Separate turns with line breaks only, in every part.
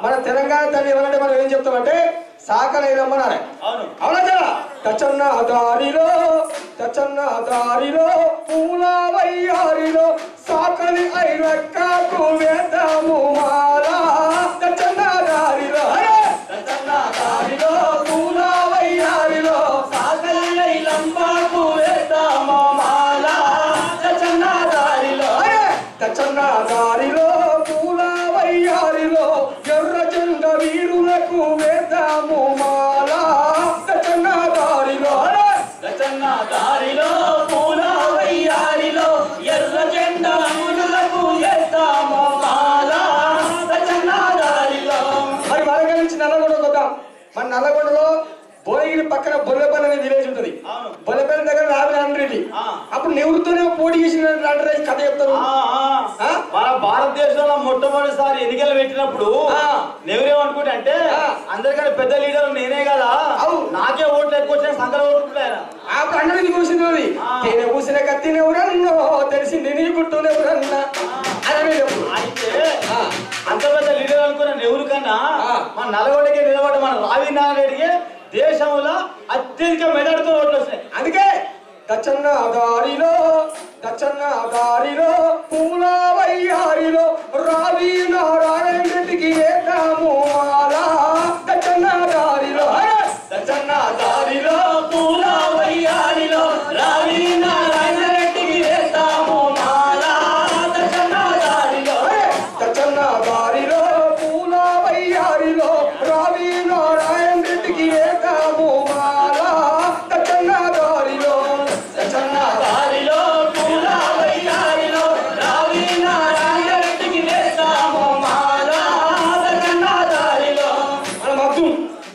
మన తెలంగాణ తల్లి ఎవరంటే మనం ఏం చెప్తామంటే సాకలేదమ్మనాలి
అవును
అవునా కదా తచ్చన్న దారిలో తచ్చన్న దారిలో పూల వయ్యారిలో సాకలి ఐరక్కకు వేద్దాము మాల తచ్చన్న దారిలో అరే! తచ్చన్న దారిలో పూల వయ్యారిలో సాకలి లంబాకు వేద్దాము మాల తచ్చన్న దారిలో అరే! తచ్చన్న దారిలో పూల వయ్యారిలో ఎర్ర జెండ వీరులకు వేద్దాము మాల తచ్చన్న దారిలో అరే!
రచన్న దారిలో పూల వయ్యారిలో ఎర్ర జెండా మునులకు ఎత్తాము మాల రచన్న దారిలో
మరి వరంగల్ నుంచి నల్లగొండ వద్దాం మన నల్లగొండలో భువనగిరి పక్కన బొల్లెపల్లి అనే విలేజ్ ఉంటుంది
అవును.
బొల్లెపల్లి దగ్గర రావి రెడ్డి
ఆ.
అప్పుడు నెవరితోనే పోటీ చేసిన లాంటి కథ చెప్తారు
ఆ, ఆ.
ఆ?
మన భారతదేశంలో మొట్టమొదటిసారి ఎన్నికలు పెట్టినప్పుడు
ఆ.
నెవరేమనుకుంటే అంటే
ఆ.
అందరికంటే పెద్ద లీడర్ నేనే కదా
అవు.
నాకే ఓట్లు ఎక్కువ వచ్చిన సంకల ఓట్లు ఆయన
అప్పుడు అన్నది కూసింది అది
ఆ.
తేనె పూసిన కత్తిని ఎవరన్నో తెలిసింది నీ గుట్టును ఎవరన్నా అని చెప్పు
అయితే
ఆ.
అంత పెద్ద లీడర్ అనుకున్న నెహ్రూ కన్నా
ఆ.
మన నల్గొండకి నిలబడి మన రావి నారాయణకి దేశంలో అత్యధిక మెజార్టీతో ఓట్లు వస్తాయి
అందుకే దచ్చన్న దారిలో దచ్చన్న దారిలో పూల వయ్యారిలో రావి నారాయణ రెడ్డికి వేద్దాము మాల దచ్చన్న దారిలో అరే! దచ్చన్న దారిలో
పూల వయ్యారిలో రావి నారాయణ రెడ్డికి వేస్తాము మాల దర్శన దారిలో
అరే! దచ్చన్న దారిలో పూల వయ్యారిలో రావి నారాయణ రెడ్డికి వేద్దాము మాల దచ్చన్న దారిలో దచ్చన్న
దారిలో పూల వయ్యారిలో రావి నారాయణ రెడ్డికి వేస్తాము మాల దర్శన దారిలో
మన మగ్గు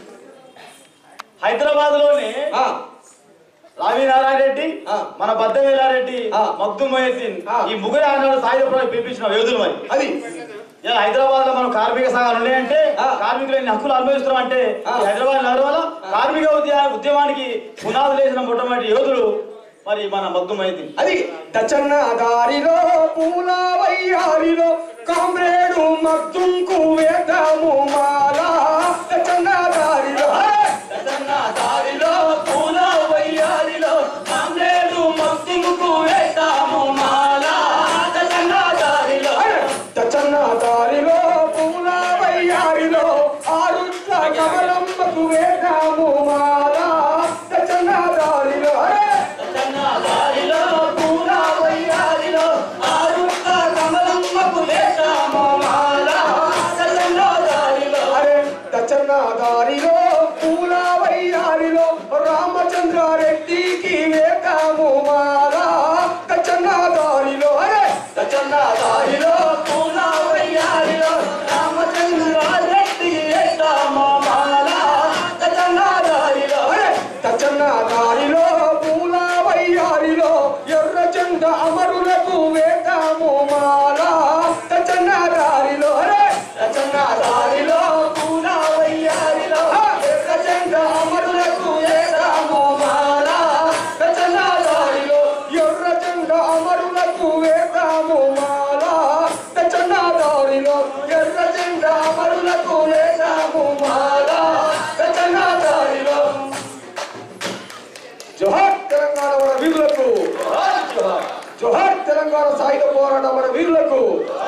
హైదరాబాద్ లోని
ఆ,
రావి నారాయణ రెడ్డి
ఆ.
మన బద్దవేలారెడ్డి
ఆ.
మగ్దు మొహద్దీన్
ఆ.
ఈ ముగ్గురు ఆనాడు సాయుధ పిలిపించిన యోధులు మరి
అది
ఇలా హైదరాబాద్ లో మనం కార్మిక సంఘాలు ఉన్నాయంటే
ఆ.
కార్మికులు ఎన్ని హక్కులు అనుభవిస్తున్నాం అంటే
ఆ.
ఈ హైదరాబాద్ నగరం వల్ల కార్మిక ఉద్యమ ఉద్యమానికి పునాదులు వేసిన మొట్టమొదటి యోధులు మరి మన మగ్దు మొహద్దీన్
అది దచ్చన్న దారిలో పూల వయ్యారిలో కామ్రేడు మగ్దుంకు వేద్దాము మాల దచ్చన్న దారిలో అరే!
దశన్న దారిలో పూల వయ్యారిలో కామ్రేడు మగ్దుకు వేస్తాము మాల దశన్న దారిలో
అరే! దచ్చన్న దారిలో పూల వయ్యారిలో ఆరుట్ల కమలమ్మకు వేద్దాము మాల దచ్చన్న దారిలో అరే!
దశన్న దారిలో పూల వయ్యారిలో ఆరుట్ల కమలమ్మకు వేస్తాము మాల దశన్న దారిలో
అరే దచ్చన్న దారిలో పూల వయ్యారిలో రామచంద్రారెడ్డికి వేద్దాము మాల దచ్చన్న దారిలో అరే దచ్చన్న దారిలో
పూల వయ్యారిలో రామచంద్రారెడ్డికి వేస్తాము మాల దశన్న దారిలో
అరే దచ్చన్న దారిలో పూల వయ్యారిలో ఎర్ర జెండ అమరులకు వేద్దాము మాల దచ్చన్న దారిలో అరే దచ్చన్న దారిలో పూల వయ్యారిలో ఎర్ర జెండ అమరులకు వేద్దాము మాల దచ్చన్న దారిలో ఎర్ర జెండ అమరులకు వేద్దాము మాల దచ్చన్న దారిలో ఎర్ర జెండ అమరులకు వేద్దాము మాల దచ్చన్న దారిలో జోహార్ తెలంగాణ మన వీరులకు జోహార్ తెలంగాణ సాయుధ పోరాట మన వీరులకు